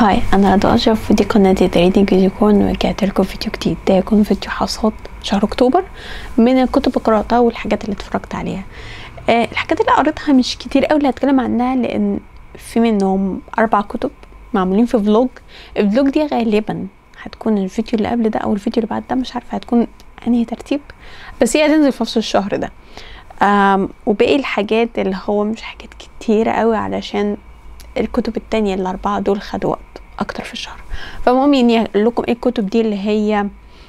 هاي انا رضا اشرف ودي قناتي ريدنج يونيكورن ورجعت لكم فيديو جديد ده يكون فيديو حصاد شهر اكتوبر من الكتب اللي قراتها والحاجات اللي اتفرجت عليها أه الحاجات اللي قريتها مش كتير قوي اللي هتكلم عنها لان في منهم اربع كتب معمولين في فلوج الفلوج دي غالبا هتكون الفيديو اللي قبل ده او الفيديو اللي بعد ده مش عارفه هتكون انهي ترتيب بس هي هتنزل في نفس الشهر ده آم وباقي الحاجات اللي هو مش حاجات كتيرة قوي علشان الكتب التانية الأربعة دول خدوا وقت أكتر في الشهر فالمهم يعني أقول لكم إيه الكتب دي اللي هي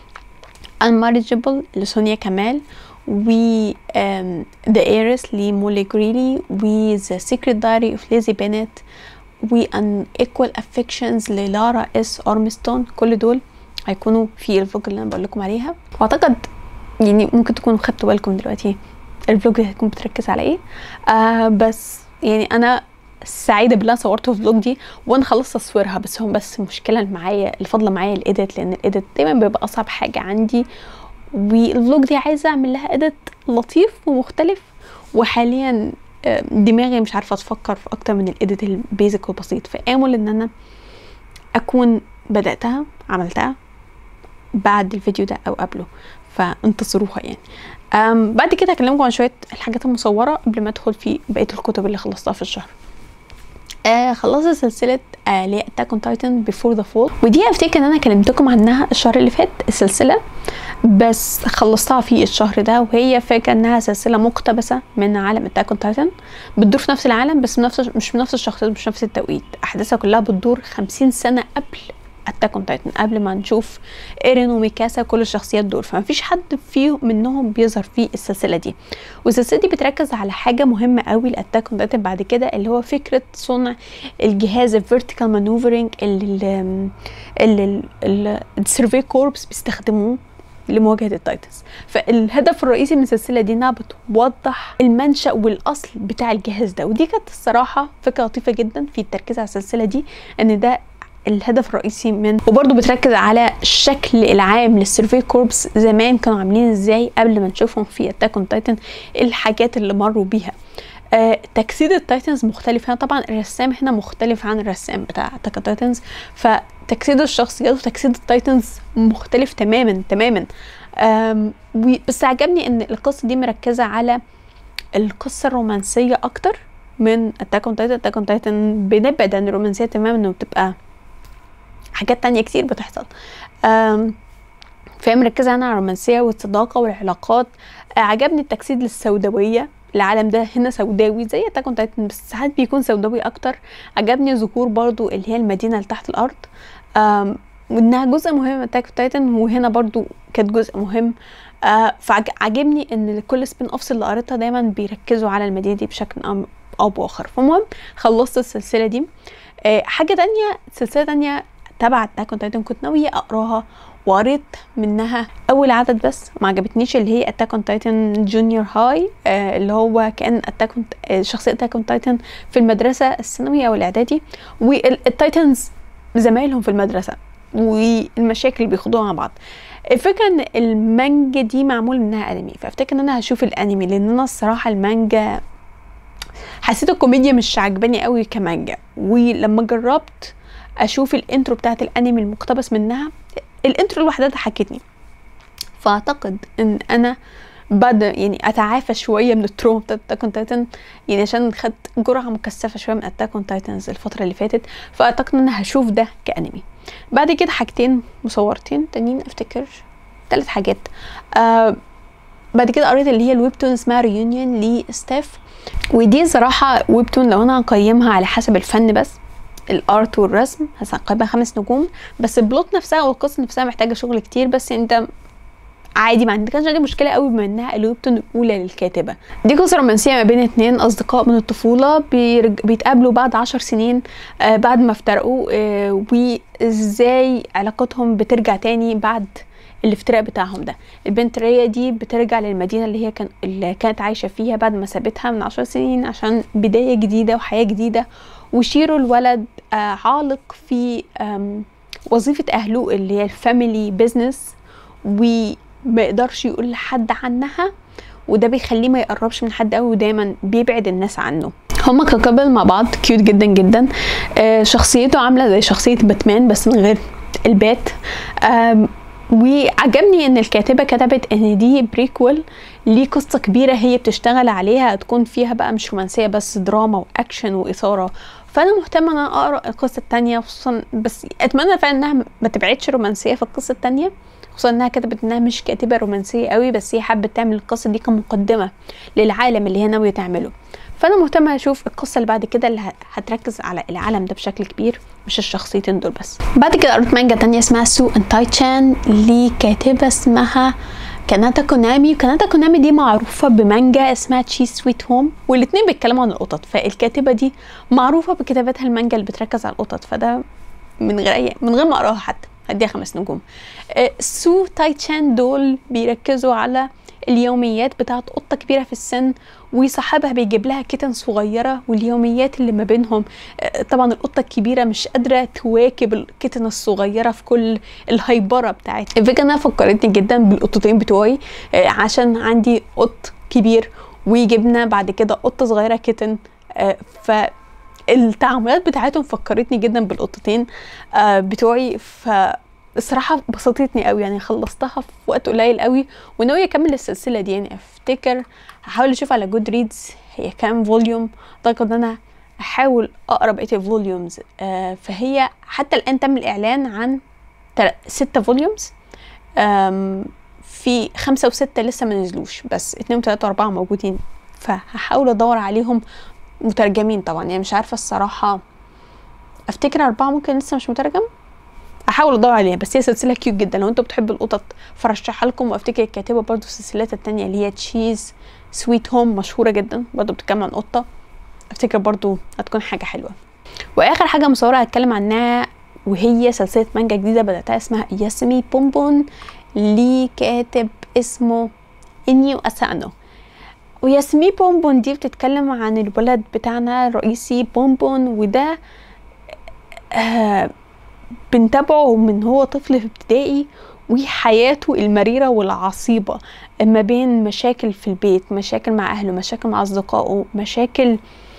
Unmarriageable لسونيا كمال و um, The Heiress لمولي جريلي و The Secret Diary of Lizzie Bennett و Unequal Affections للارا اس أرمستون كل دول هيكونوا في الفلوج اللي أنا بقول لكم عليها وأعتقد يعني ممكن تكونوا خدتوا بالكم دلوقتي الفلوج دي هتكون بتركز على ايه آه بس يعني انا سعيده بالله صورت الفلوج دي وانا خلصت تصويرها بس هم بس المشكله اللي معايا اللي فاضله معايا الايديت لان الايديت دايما بيبقى اصعب حاجه عندي والفلوج دي عايزه اعمل لها ايديت لطيف ومختلف وحاليا دماغي مش عارفه تفكر في اكتر من الايديت البيزك والبسيط فامل ان انا اكون بداتها عملتها بعد الفيديو ده او قبله فانتصروها يعني أم بعد كده هكلمكم عن شويه الحاجات المصوره قبل ما ادخل في بقيه الكتب اللي خلصتها في الشهر آه خلصت سلسلة آه اللي هي اتاك اون تايتن بيفور ذا فول ودي افتكر ان انا كلمتكم عنها الشهر اللي فات السلسلة بس خلصتها في الشهر ده وهي فكرة انها سلسلة مقتبسة من عالم اتاك اون تايتن بتدور في نفس العالم بس بنفس مش بنفس الشخصيات مش نفس التوقيت احداثها كلها بتدور خمسين سنة قبل اتاك اون تايتن قبل ما نشوف ايرين وميكاسا كل الشخصيات دول فمفيش حد فيهم منهم بيظهر في السلسله دي والسلسله دي بتركز على حاجه مهمه قوي لاتاك اون تايتن بعد كده اللي هو فكره صنع الجهاز الفيرتيكال مانوفرنج اللي اللي السيرفي كوربس بيستخدموه لمواجهه التايتنز فالهدف الرئيسي من السلسله دي انها بتوضح المنشا والاصل بتاع الجهاز ده ودي كانت الصراحه فكره لطيفه جدا في التركيز على السلسله دي ان ده الهدف الرئيسي من وبرضه بتركز على الشكل العام للسيرفي كوربس زمان كانوا عاملين ازاي قبل ما نشوفهم في اتاك اون تايتن الحاجات اللي مروا بيها آه تجسيد التايتنز مختلف هنا طبعا الرسام هنا مختلف عن الرسام بتاع اتاك اون تايتنز فتجسيد الشخصيات وتجسيد التايتنز مختلف تماما تماما بس عجبني ان القصه دي مركزه على القصه الرومانسيه اكتر من اتاك اون تايتن اتاك اون تايتن بنبعد عن الرومانسيه تماما انه بتبقى حاجات تانية كتير بتحصل فهي مركزة هنا على الرومانسية والصداقة والعلاقات عجبني التجسيد للسوداوية العالم ده هنا سوداوي زي اتاك اون تايتن بس ساعات بيكون سوداوي اكتر عجبني ظهور برضو اللي هي المدينة اللي تحت الارض وانها جزء مهم من اتاك تايتن وهنا برضو كانت جزء مهم آه فعجبني ان كل سبين اوفس اللي قريتها دايما بيركزوا على المدينة دي بشكل او باخر فالمهم خلصت السلسلة دي آه حاجة تانية سلسلة تانية تبع اتاك اون تايتن كنت ناويه اقراها وقريت منها اول عدد بس ما عجبتنيش اللي هي اتاك اون تايتن جونيور هاي آه اللي هو كان اتاك آه شخصيه اتاك اون تايتن في المدرسه الثانويه او الاعدادي والتايتنز زمايلهم في المدرسه والمشاكل اللي بيخوضوها مع بعض الفكره ان المانجا دي معمول منها انمي فافتكر ان انا هشوف الانمي لان انا الصراحه المانجا حسيت الكوميديا مش عجباني قوي كمانجا ولما جربت اشوف الانترو بتاعت الانمي المقتبس منها الانترو لوحدها ضحكتني فاعتقد ان انا بعد يعني اتعافى شويه من التروما بتاعت اتاك اون تايتن يعني عشان خدت جرعه مكثفه شويه من اتاك اون تايتنز الفتره اللي فاتت فاعتقد ان انا هشوف ده كانمي بعد كده حاجتين مصورتين تانيين افتكر ثلاث حاجات آه بعد كده قريت اللي هي الويب تون اسمها ريونيون لستاف ودي صراحه ويب تون لو انا هقيمها على حسب الفن بس الارت والرسم هسقبها خمس نجوم بس البلوت نفسها والقصه نفسها محتاجه شغل كتير بس انت عادي ما عندكش عندي مشكله قوي بما انها الويبتون الاولى للكاتبه دي قصه رومانسيه ما بين اتنين اصدقاء من الطفوله بيرج... بيتقابلوا بعد عشر سنين آه بعد ما افترقوا آه وازاي علاقتهم بترجع تاني بعد الافتراق بتاعهم ده البنت ريا دي بترجع للمدينه اللي هي كان اللي كانت عايشه فيها بعد ما سابتها من عشر سنين عشان بدايه جديده وحياه جديده وشيرو الولد آه عالق في وظيفة أهله اللي هي الفاميلي بيزنس وما يقدرش يقول لحد عنها وده بيخليه ما يقربش من حد قوي ودايما بيبعد الناس عنه هما ككابل مع بعض كيوت جدا جدا آه شخصيته عامله زي شخصيه باتمان بس من غير البات آم، وعجبني ان الكاتبه كتبت ان دي بريكول ليه قصه كبيره هي بتشتغل عليها هتكون فيها بقى مش رومانسيه بس دراما واكشن واثاره فانا مهتمه ان انا اقرا القصه التانية خصوصا بس اتمنى فعلا انها ما تبعدش رومانسيه في القصه التانية خصوصا انها كتبت انها مش كاتبه رومانسيه قوي بس هي حابه تعمل القصه دي كمقدمه للعالم اللي هي ناويه تعمله فانا مهتمه اشوف القصه اللي بعد كده اللي ه- هتركز على العالم ده بشكل كبير مش الشخصيتين دول بس بعد كده قريت مانجا تانية اسمها سو ان تايتشان لكاتبه اسمها كاناتا كونامي وكاناتا كونامي دي معروفة بمانجا اسمها تشي سويت هوم والاتنين بيتكلموا عن القطط فالكاتبة دي معروفة بكتاباتها المانجا اللي بتركز على القطط فده من غير أي- من غير ما اقراها حتى هديها خمس نجوم آه، سو تايتشان دول بيركزوا على اليوميات بتاعت قطة كبيرة في السن وصاحبها بيجيب لها كتن صغيرة واليوميات اللي ما بينهم آه، طبعا القطة الكبيرة مش قادرة تواكب الكتن الصغيرة في كل الهيبرة بتاعتها الفكرة انها فكرتني جدا بالقطتين بتوعي آه، عشان عندي قط كبير وجبنا بعد كده قطة صغيرة كتن آه، ف التعاملات بتاعتهم فكرتني جدا بالقطتين آه، بتوعي ف الصراحة بسطتني قوي يعني خلصتها في وقت قليل قوي وناوية اكمل السلسلة دي يعني افتكر هحاول اشوف على جود ريدز هي كام فوليوم اعتقد ان انا احاول اقرا بقية الفوليومز آه فهي حتى الان تم الاعلان عن تل- ستة فوليومز آم، في خمسة وستة لسه ما نزلوش بس اتنين وتلاتة واربعة موجودين فهحاول ادور عليهم مترجمين طبعا يعني مش عارفة الصراحة افتكر اربعة ممكن لسه مش مترجم هحاول ادور عليها بس هي سلسله كيوت جدا لو انتوا بتحبوا القطط فرشحها لكم وافتكر الكاتبه برضو السلسلات التانية اللي هي تشيز سويت هوم مشهوره جدا برضو بتتكلم عن قطه افتكر برضو هتكون حاجه حلوه واخر حاجه مصوره هتكلم عنها وهي سلسله مانجا جديده بداتها اسمها ياسمي بومبون لكاتب اسمه انيو اسانو وياسمي بومبون دي بتتكلم عن الولد بتاعنا الرئيسي بومبون وده آه بنتابعه من هو طفل في ابتدائي وحياته المريرة والعصيبة ما بين مشاكل في البيت مشاكل مع أهله مشاكل مع أصدقائه مشاكل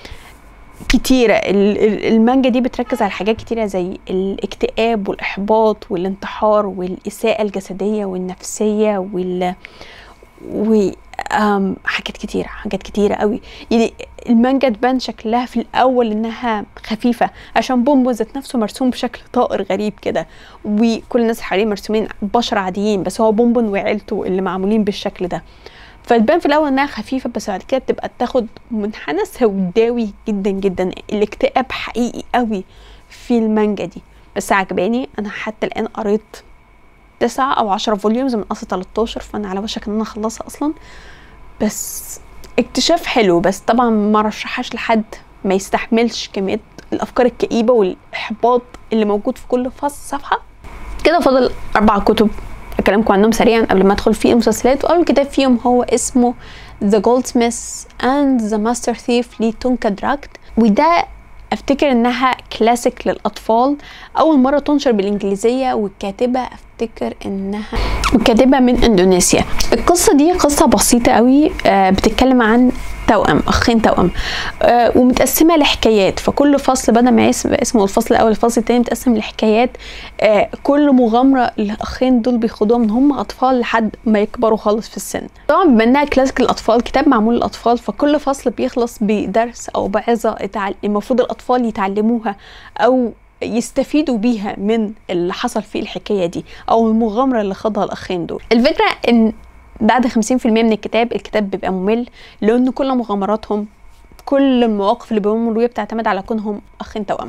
كتيرة ال- ال- المانجا دي بتركز على حاجات كتيرة زي الاكتئاب والإحباط والانتحار والإساءة الجسدية والنفسية وال و أم، حاجات كتيرة حاجات كتيرة قوي يعني المانجا تبان شكلها في الأول إنها خفيفة عشان بومبو ذات نفسه مرسوم بشكل طائر غريب كده وكل الناس اللي حواليه مرسومين بشر عاديين بس هو بومبون وعيلته اللي معمولين بالشكل ده فتبان في الأول إنها خفيفة بس بعد كده بتبقى تاخد منحنى سوداوي جدا جدا الاكتئاب حقيقي قوي في المانجا دي بس عجباني أنا حتى الآن قريت تسعة أو عشرة فوليومز من أصل 13 فأنا على وشك إن أنا أخلصها أصلا بس اكتشاف حلو بس طبعا ما رشحهاش لحد ما يستحملش كمية الأفكار الكئيبة والإحباط اللي موجود في كل فصل صفحة كده فاضل أربع كتب أكلمكم عنهم سريعا قبل ما أدخل في المسلسلات وأول كتاب فيهم هو اسمه The Goldsmith and the Master Thief لتونكا دراكت وده افتكر انها كلاسيك للاطفال اول مره تنشر بالانجليزيه والكاتبه افتكر انها كاتبه من اندونيسيا القصه دي قصه بسيطه قوي آه، بتتكلم عن توأم اخين توأم آه، ومتقسمه لحكايات فكل فصل بدل ما اسم اسمه الفصل الاول الفصل الثاني متقسم لحكايات آه، كل مغامره الاخين دول بيخوضوها من هم اطفال لحد ما يكبروا خالص في السن طبعا بما انها كلاسيك للاطفال كتاب معمول للاطفال فكل فصل بيخلص بدرس او بعظه يتعل- المفروض الاطفال يتعلموها او يستفيدوا بيها من اللي حصل في الحكايه دي او المغامره اللي خاضها الاخين دول الفكره ان بعد 50% من الكتاب الكتاب بيبقى ممل لان كل مغامراتهم كل المواقف اللي بيمروا بيها بتعتمد على كونهم اخين توأم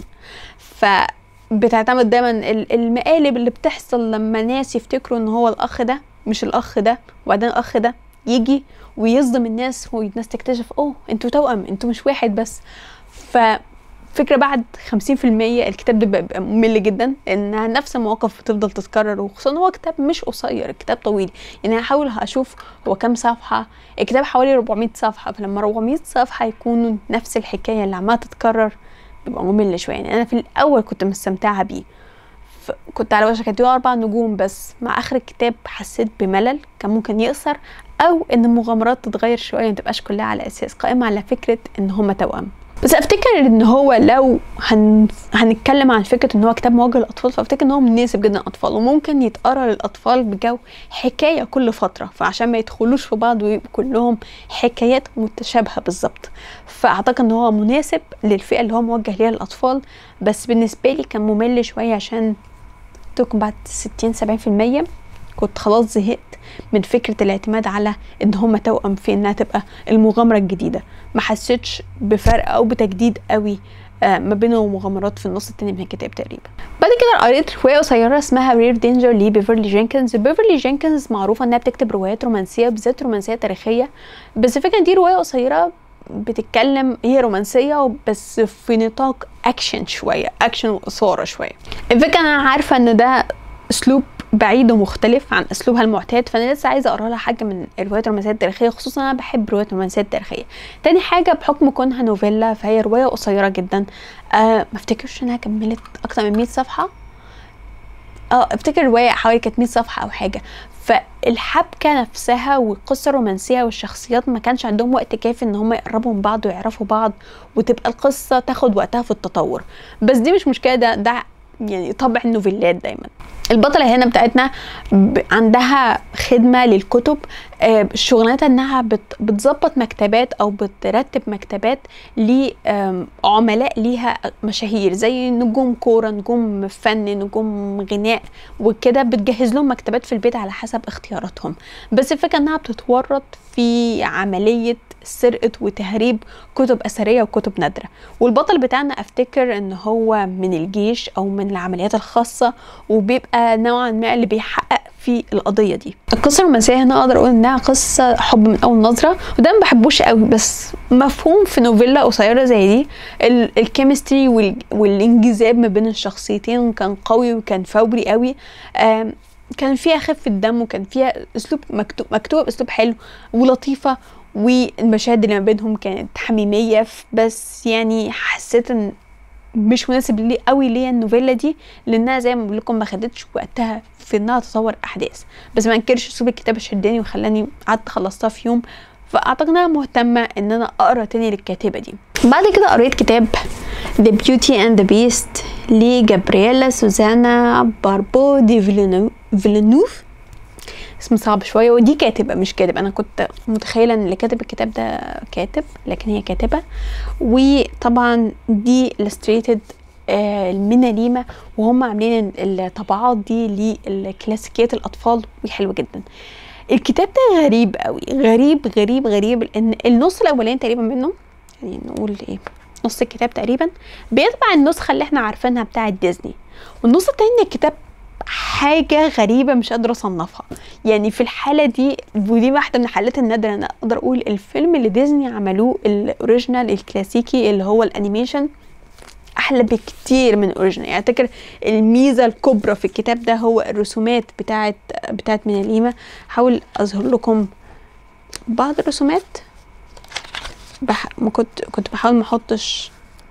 فبتعتمد دايما ال- المقالب اللي بتحصل لما ناس يفتكروا ان هو الاخ ده مش الاخ ده وبعدين الاخ ده يجي ويصدم الناس والناس تكتشف اوه انتوا توأم انتوا مش واحد بس ف فكرة بعد 50% الكتاب ده بيبقى ممل جدا انها نفس المواقف بتفضل تتكرر وخصوصا هو كتاب مش قصير الكتاب طويل يعني هحاول اشوف هو كام صفحة الكتاب حوالي 400 صفحة فلما 400 صفحة يكونوا نفس الحكاية اللي عمالة تتكرر بيبقى ممل شوية يعني انا في الاول كنت مستمتعة بيه ف- كنت على وشك اديله اربع نجوم بس مع اخر الكتاب حسيت بملل كان ممكن يقصر او ان المغامرات تتغير شويه ما تبقاش كلها على اساس قائمه على فكره ان هما توأم بس افتكر ان هو لو هن... هنتكلم عن فكره ان هو كتاب موجه للاطفال فافتكر ان هو مناسب جدا للاطفال وممكن يتقرا للاطفال بجو حكايه كل فتره فعشان ما يدخلوش في بعض ويبقوا كلهم حكايات متشابهه بالظبط فاعتقد ان هو مناسب للفئه اللي هو موجه ليها للاطفال بس بالنسبه لي كان ممل شويه عشان تكون بعد 60 70% كنت خلاص زهقت من فكره الاعتماد على ان هما توأم في انها تبقى المغامره الجديده ما حسيتش بفرق او بتجديد قوي آه، ما بينه ومغامرات في النص التاني من الكتاب تقريبا بعد كده قريت روايه قصيره اسمها رير دينجر لبيفرلي جينكنز بيفرلي جينكنز معروفه انها بتكتب روايات رومانسيه بالذات رومانسيه تاريخيه بس الفكره إن دي روايه قصيره بتتكلم هي رومانسية بس في نطاق أكشن شوية أكشن وإثارة شوية الفكرة أنا عارفة إن ده أسلوب بعيد ومختلف عن اسلوبها المعتاد فانا لسه عايزه اقرا لها حاجه من الروايات الرومانسيه التاريخيه خصوصا انا بحب الروايات الرومانسيه التاريخيه تاني حاجه بحكم كونها نوفيلا فهي روايه قصيره جدا آه ما افتكرش انها كملت اكتر من 100 صفحه اه افتكر روايه حوالي كانت 100 صفحه او حاجه فالحبكه نفسها والقصه الرومانسيه والشخصيات ما كانش عندهم وقت كافي ان هم يقربوا من بعض ويعرفوا بعض وتبقى القصه تاخد وقتها في التطور بس دي مش مشكله ده ده يعني طبع النوفيلات دايما البطلة هنا بتاعتنا ب- عندها خدمة للكتب آه، شغلانتها انها بت- بتظبط مكتبات او بترتب مكتبات لعملاء ليها مشاهير زي نجوم كورة نجوم فن نجوم غناء وكده بتجهز لهم مكتبات في البيت على حسب اختياراتهم بس الفكرة انها بتتورط في عملية سرقة وتهريب كتب أثرية وكتب نادرة والبطل بتاعنا أفتكر إن هو من الجيش أو من العمليات الخاصة وبيبقى نوعا ما اللي بيحقق في القضية دي القصة الرومانسية هنا أقدر أقول إنها قصة حب من أول نظرة وده ما بحبوش قوي بس مفهوم في نوفيلا قصيرة زي دي ال- الكيمستري وال- والانجذاب ما بين الشخصيتين كان قوي وكان فوري قوي آم، كان فيها خفة دم وكان فيها اسلوب مكتوب مكتوب باسلوب حلو ولطيفة والمشاهد اللي ما بينهم كانت حميمية ف- بس يعني حسيت ان مش مناسب لي قوي ليا النوفيلا دي لانها زي ما بقول لكم ما خدتش وقتها في انها تطور احداث بس ما انكرش اسلوب الكتابه شداني وخلاني قعدت خلصتها في يوم فاعتقد انها مهتمه ان انا اقرا تاني للكاتبه دي بعد كده قريت كتاب The Beauty and the Beast لجابرييلا سوزانا باربو دي فيلانو- فيلانوف اسم صعب شويه ودي كاتبه مش كاتب انا كنت متخيله ان اللي كاتب الكتاب ده كاتب لكن هي كاتبه وطبعا دي illustrated آه، المناليمة وهم عاملين الطبعات دي للكلاسيكيات الأطفال وحلوة جدا الكتاب ده غريب قوي غريب غريب غريب لأن النص الأولاني تقريبا منه يعني نقول إيه نص الكتاب تقريبا بيتبع النسخة اللي احنا عارفينها بتاعة ديزني والنص التاني من الكتاب حاجة غريبة مش قادرة أصنفها يعني في الحالة دي ودي واحدة من الحالات النادرة أنا أقدر أقول الفيلم اللي ديزني عملوه الأوريجينال الكلاسيكي اللي هو الأنيميشن احلى بكتير من الاوريجينال يعني افتكر الميزه الكبرى في الكتاب ده هو الرسومات بتاعه بتاعه مناليما حاول اظهر لكم بعض الرسومات بح... ما كنت كنت بحاول ما احطش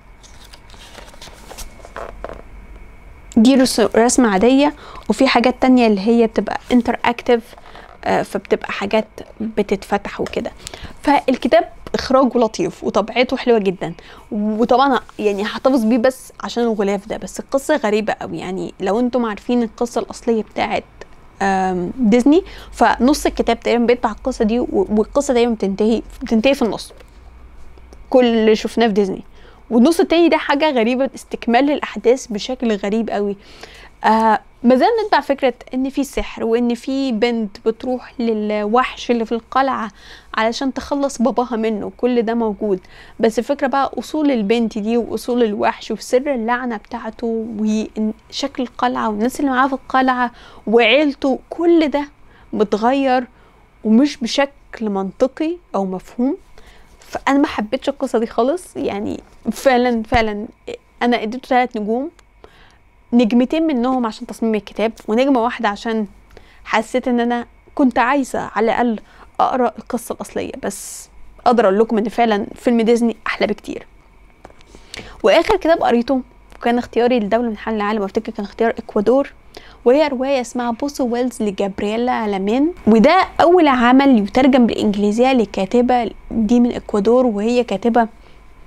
دي رس- رسمة عادية وفي حاجات تانية اللي هي بتبقى انتر اكتف فبتبقى حاجات بتتفتح وكده فالكتاب اخراجه لطيف وطبعته حلوه جدا وطبعا يعني هحتفظ بيه بس عشان الغلاف ده بس القصه غريبه قوي يعني لو انتم عارفين القصه الاصليه بتاعت آم، ديزني فنص الكتاب تقريبا بيتبع القصه دي و- والقصه دايما بتنتهي بتنتهي في النص كل اللي شفناه في ديزني والنص التاني ده حاجه غريبه استكمال للاحداث بشكل غريب قوي آه ما زال نتبع فكرة إن في سحر وإن في بنت بتروح للوحش اللي في القلعة علشان تخلص باباها منه كل ده موجود بس الفكرة بقى أصول البنت دي وأصول الوحش وسر اللعنة بتاعته وشكل القلعة والناس اللي معاه في القلعة وعيلته كل ده متغير ومش بشكل منطقي أو مفهوم فأنا ما حبيتش القصة دي خالص يعني فعلا فعلا أنا اديته ثلاث نجوم نجمتين منهم عشان تصميم الكتاب ونجمة واحدة عشان حسيت ان انا كنت عايزة على الاقل اقرا القصة الاصلية بس اقدر اقول لكم ان فعلا فيلم ديزني احلى بكتير واخر كتاب قريته وكان اختياري لدولة من حل العالم وافتكر كان اختيار اكوادور وهي رواية اسمها بوسو ويلز لجابرييلا لامين وده أول عمل يترجم بالإنجليزية لكاتبة دي من إكوادور وهي كاتبة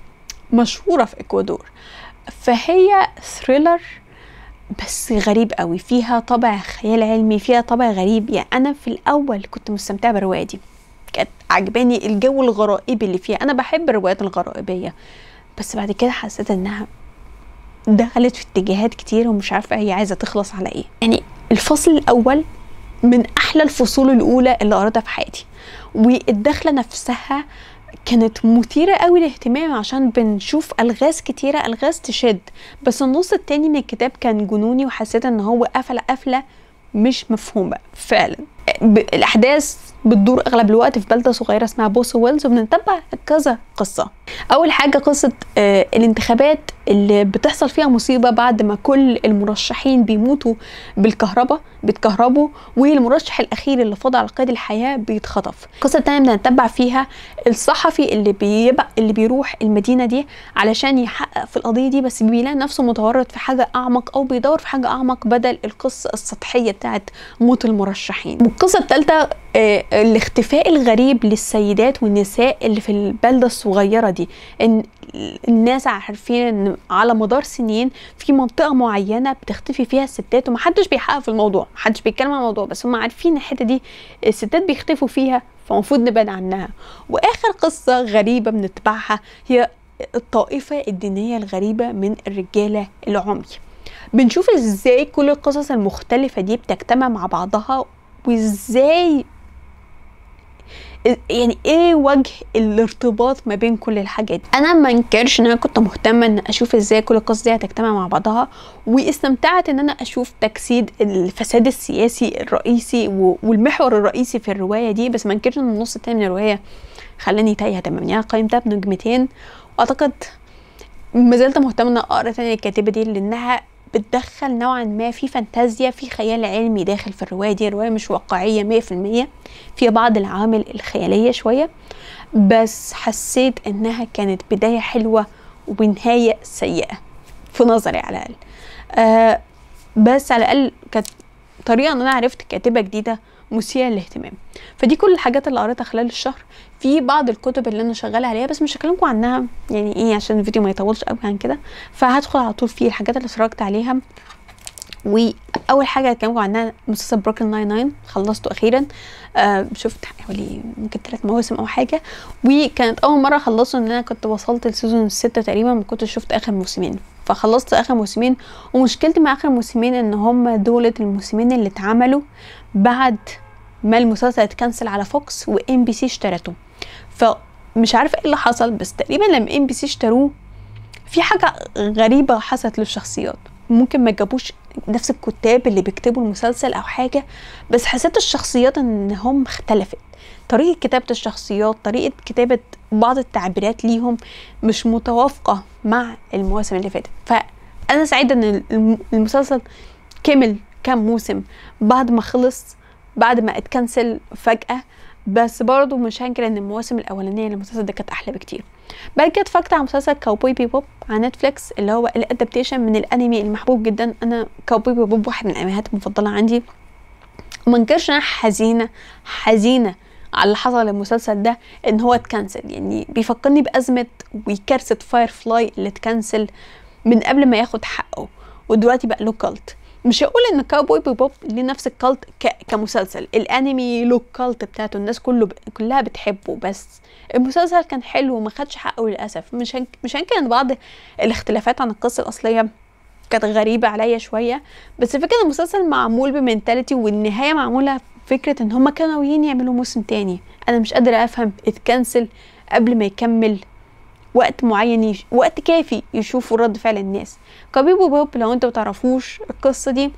مشهورة في إكوادور فهي ثريلر بس غريب قوي فيها طابع خيال علمي فيها طابع غريب يعني أنا في الأول كنت مستمتعة بالرواية دي كانت عجباني الجو الغرائبي اللي فيها أنا بحب الروايات الغرائبية بس بعد كده حسيت إنها دخلت في اتجاهات كتير ومش عارفة هي عايزة تخلص على ايه يعني الفصل الأول من أحلى الفصول الأولى اللي قريتها في حياتي والدخلة نفسها كانت مثيرة قوي للاهتمام عشان بنشوف ألغاز كتيرة ألغاز تشد بس النص التاني من الكتاب كان جنوني وحسيت ان هو قفل قفلة مش مفهومة فعلا ب- الأحداث بتدور أغلب الوقت في بلدة صغيرة اسمها بوسو ويلز وبنتبع كذا قصة أول حاجة قصة آه، الانتخابات اللي بتحصل فيها مصيبة بعد ما كل المرشحين بيموتوا بالكهرباء بيتكهربوا والمرشح الأخير اللي فاضل على قيد الحياة بيتخطف القصة التانية بنتبع فيها الصحفي اللي بيبقى اللي بيروح المدينة دي علشان يحقق في القضية دي بس بيلاقي نفسه متورط في حاجة أعمق أو بيدور في حاجة أعمق بدل القصة السطحية بتاعت موت المرشحين والقصة الثالثة آه، الاختفاء الغريب للسيدات والنساء اللي في البلدة الصغيرة دي ان الناس عارفين ان على مدار سنين في منطقة معينة بتختفي فيها الستات ومحدش بيحقق في الموضوع محدش بيتكلم عن الموضوع بس هم عارفين الحتة دي الستات بيختفوا فيها فالمفروض نبعد عنها واخر قصة غريبة بنتبعها هي الطائفة الدينية الغريبة من الرجالة العمي بنشوف ازاي كل القصص المختلفة دي بتجتمع مع بعضها وازاي يعني ايه وجه الارتباط ما بين كل الحاجات دي؟ انا ما انكرش ان انا كنت مهتمه ان اشوف ازاي كل القصص دي هتجتمع مع بعضها واستمتعت ان انا اشوف تجسيد الفساد السياسي الرئيسي و- والمحور الرئيسي في الروايه دي بس ما انكرش ان النص التاني من الروايه خلاني تايهه تماما يعني قيمتها بنجمتين واعتقد ما زلت مهتمه ان اقرا تاني الكاتبه دي لانها بتدخل نوعا ما في فانتازيا في خيال علمي داخل في الروايه دي الروايه مش واقعيه مية في المية فيها بعض العوامل الخياليه شويه بس حسيت انها كانت بدايه حلوه ونهايه سيئه في نظري على الاقل آه بس على الاقل كانت طريقه ان انا عرفت كاتبه جديده مثيره للاهتمام فدي كل الحاجات اللي قريتها خلال الشهر في بعض الكتب اللي انا شغاله عليها بس مش هكلمكم عنها يعني ايه عشان الفيديو ما يطولش قوي عن كده فهدخل على طول في الحاجات اللي اتفرجت عليها واول حاجه هكلمكم عنها مسلسل بروكن ناين ناين خلصته اخيرا آه شفت حوالي ممكن ثلاث مواسم او حاجه وكانت اول مره اخلصه ان انا كنت وصلت لسيزون الستة تقريبا ما كنتش شفت اخر موسمين فخلصت اخر موسمين ومشكلتي مع اخر موسمين ان هم دولة الموسمين اللي اتعملوا بعد ما المسلسل اتكنسل على فوكس وام بي سي اشترته فمش عارفه ايه اللي حصل بس تقريبا لما ام بي سي اشتروه في حاجه غريبه حصلت للشخصيات ممكن ما جابوش نفس الكتاب اللي بيكتبوا المسلسل او حاجه بس حسيت الشخصيات ان هم اختلفت طريقه كتابه الشخصيات طريقه كتابه بعض التعبيرات ليهم مش متوافقه مع المواسم اللي فاتت فانا سعيده ان الم- المسلسل كمل كام موسم بعد ما خلص بعد ما اتكنسل فجأة بس برضه مش هنكر ان المواسم الاولانيه للمسلسل ده كانت احلى بكتير بعد كده اتفرجت على مسلسل كاوبوي بيبوب على نتفليكس اللي هو الادابتيشن من الانمي المحبوب جدا انا كاوبوي بيبوب واحد من الانميات المفضله عندي وما انكرش انا حزينه حزينه على اللي حصل للمسلسل ده ان هو اتكنسل يعني بيفكرني بازمه وكارثه فاير فلاي اللي اتكنسل من قبل ما ياخد حقه ودلوقتي بقى له كالت مش هقول ان كاوبوي بيبوب ليه نفس الكالت ك... كمسلسل الانمي له الكالت بتاعته الناس كله ب... كلها بتحبه بس المسلسل كان حلو وما خدش حقه للاسف مش هنك... مش هنكر ان بعض الاختلافات عن القصه الاصليه كانت غريبه عليا شويه بس فكره المسلسل معمول بمنتاليتي والنهايه معموله فكره ان هما كانوا ناويين يعملوا موسم تاني انا مش قادره افهم اتكنسل قبل ما يكمل وقت معين يش... وقت كافي يشوفوا رد فعل الناس كبيبو بوب لو انتوا متعرفوش القصة دي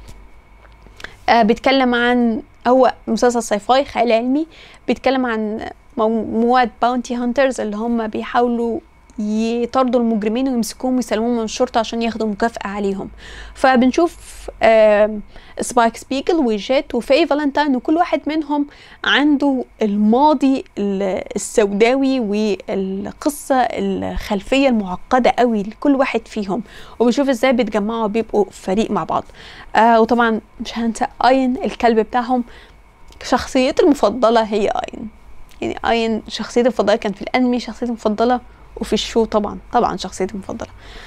آه بيتكلم عن هو مسلسل ساي فاي خيال علمي بيتكلم عن مجموعة باونتي هانترز اللي هم بيحاولوا يطاردوا المجرمين ويمسكوهم ويسلموهم من الشرطة عشان ياخدوا مكافأة عليهم فبنشوف آه سبايك سبيكل وجيت وفاي فالنتاين وكل واحد منهم عنده الماضي السوداوي والقصة الخلفية المعقدة قوي لكل واحد فيهم وبنشوف ازاي بيتجمعوا بيبقوا فريق مع بعض آه وطبعا مش هنسى اين الكلب بتاعهم شخصيتي المفضلة هي اين يعني اين شخصيتي المفضلة كانت في الانمي شخصيتي المفضلة وفي الشو طبعا طبعا شخصيتي المفضله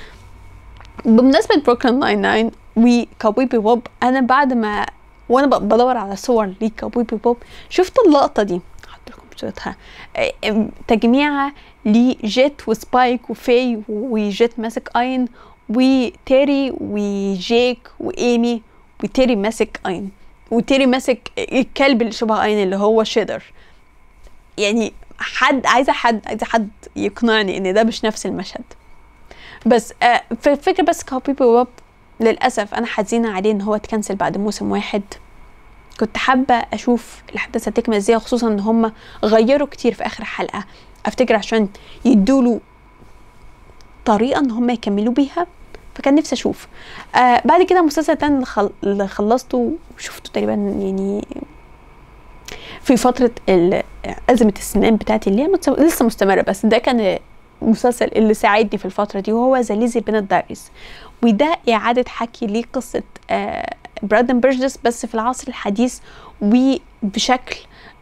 بمناسبة بروكلين ناين ناين وكاوبوي بيبوب أنا بعد ما وأنا ب- بدور على صور لكاوبوي بيبوب شفت اللقطة دي هحط لكم صورتها آه، آم، تجميعة لجيت وسبايك وفي وجيت ماسك اين وتيري وجيك وايمي وتيري ماسك اين وتيري ماسك الكلب اللي شبه اين اللي هو شيدر يعني حد عايزه حد عايزه حد يقنعني ان ده مش نفس المشهد بس آه ف- فكرة بس كوبي بوب للأسف أنا حزينة عليه إن هو اتكنسل بعد موسم واحد كنت حابة أشوف الأحداث هتكمل ازاي خصوصا إن هم غيروا كتير في آخر حلقة أفتكر عشان يدوله طريقة إن هم يكملوا بيها فكان نفسي أشوف آه بعد كده مسلسل تاني اللي, خل... اللي خلصته وشفته تقريبا يعني في فترة ال- أزمة السنان بتاعتي اللي هي متس- لسه مستمرة بس ده كان المسلسل اللي ساعدني في الفترة دي وهو ذا ليزي بينت دايريز وده إعادة حكي لقصة آه برادن بيرجس بس في العصر الحديث وبشكل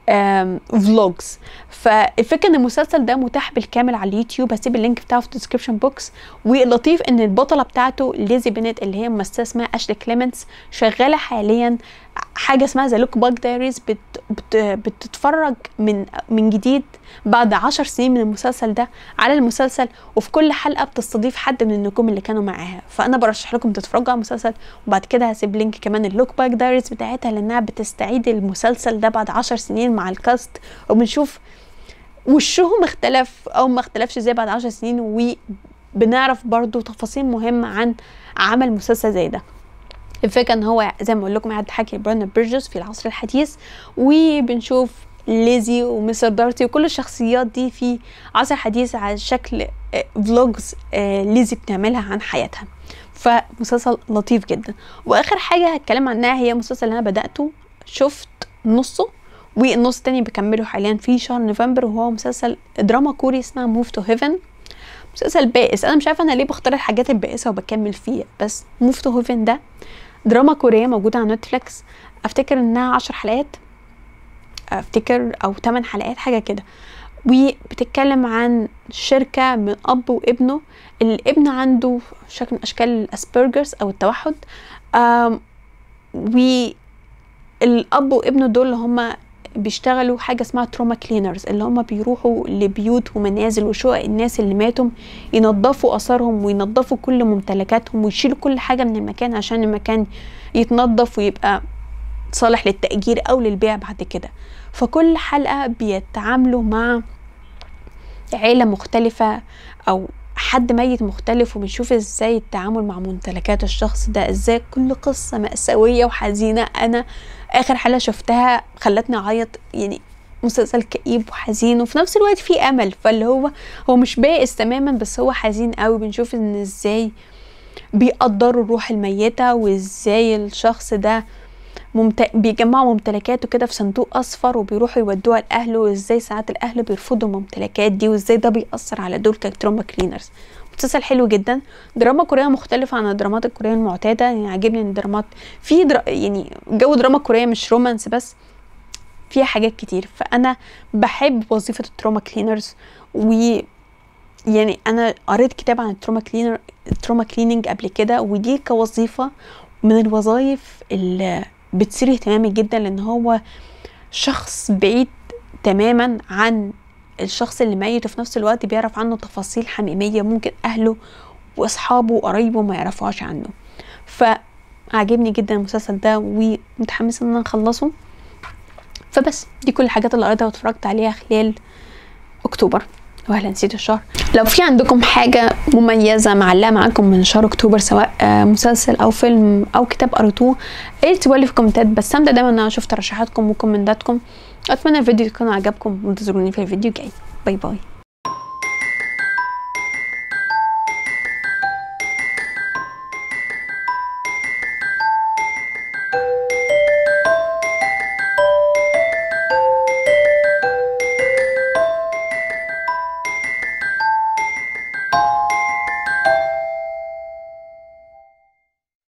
فلوجز فالفكره ان المسلسل ده متاح بالكامل على اليوتيوب هسيب اللينك بتاعه في الديسكربشن بوكس واللطيف ان البطله بتاعته ليزي بنت اللي هي ممثله اسمها اشلي كليمنتس شغاله حاليا حاجه اسمها ذا لوك باك دايريز بت بت بتتفرج من من جديد بعد عشر سنين من المسلسل ده على المسلسل وفي كل حلقه بتستضيف حد من النجوم اللي كانوا معاها فانا برشح لكم تتفرجوا على المسلسل وبعد كده هسيب لينك كمان اللوك باك دايريز بتاعتها لانها بتستعيد المسلسل ده بعد عشر سنين مع الكاست وبنشوف وشهم اختلف او ما اختلفش ازاي بعد عشر سنين وبنعرف برضو تفاصيل مهمة عن عمل مسلسل زي ده الفكرة ان هو زي ما اقول لكم قاعد حكي برانا بيرجس في العصر الحديث وبنشوف ليزي ومستر دارتي وكل الشخصيات دي في عصر حديث على شكل فلوجز ليزي بتعملها عن حياتها فمسلسل لطيف جدا واخر حاجة هتكلم عنها هي مسلسل اللي انا بدأته شفت نصه والنص التاني بكمله حاليا في شهر نوفمبر وهو مسلسل دراما كوري اسمها موف تو هيفن مسلسل بائس انا مش عارفه انا ليه بختار الحاجات البائسه وبكمل فيها بس موف تو هيفن ده دراما كوريه موجوده على نتفليكس افتكر انها عشر حلقات افتكر او 8 حلقات حاجه كده وبتتكلم عن شركة من أب وابنه الابن عنده شكل من أشكال الأسبرجرز أو التوحد آم، والأب وابنه دول اللي هما بيشتغلوا حاجة اسمها تروما كلينرز اللي هما بيروحوا لبيوت ومنازل وشقق الناس اللي ماتوا ينظفوا أثارهم وينظفوا كل ممتلكاتهم ويشيلوا كل حاجة من المكان عشان المكان يتنظف ويبقى صالح للتأجير أو للبيع بعد كده فكل حلقة بيتعاملوا مع عيلة مختلفة أو حد ميت مختلف وبنشوف ازاي التعامل مع ممتلكات الشخص ده ازاي كل قصة مأساوية وحزينة انا اخر حلقة شفتها خلتني اعيط يعني مسلسل كئيب وحزين وفي نفس الوقت فيه امل فاللي هو هو مش بائس تماما بس هو حزين قوي بنشوف ان ازاي بيقدروا الروح الميتة وازاي الشخص ده ممت... بيجمعوا ممتلكاته كده في صندوق اصفر وبيروحوا يودوها لاهله وازاي ساعات الاهل بيرفضوا الممتلكات دي وازاي ده بيأثر على دول كتروما كلينرز مسلسل حلو جدا دراما كوريه مختلفة عن الدرامات الكورية المعتادة يعني عاجبني ان الدرامات في در... يعني جو دراما كورية مش رومانس بس فيها حاجات كتير فانا بحب وظيفة التروما كلينرز و يعني انا قريت كتاب عن التروما كلينر التروما كليننج قبل كده ودي كوظيفة من الوظائف اللي بتثير اهتمامي جدا لان هو شخص بعيد تماما عن الشخص اللي ميت وفي نفس الوقت بيعرف عنه تفاصيل حميمية ممكن أهله وأصحابه وقرايبه ما يعرفوهاش عنه فعجبني جدا المسلسل ده ومتحمسة إن أنا أخلصه فبس دي كل الحاجات اللي قريتها واتفرجت عليها خلال أكتوبر وهلا نسيت الشهر لو في عندكم حاجة مميزة معلقة معاكم من شهر أكتوبر سواء آه، مسلسل أو فيلم أو كتاب قريتوه يا ريت تقولي في الكومنتات بستمتع دايما إن أنا أشوف ترشيحاتكم وكومنتاتكم أتمنى الفيديو يكون عجبكم وانتظروني في الفيديو الجاي باي باي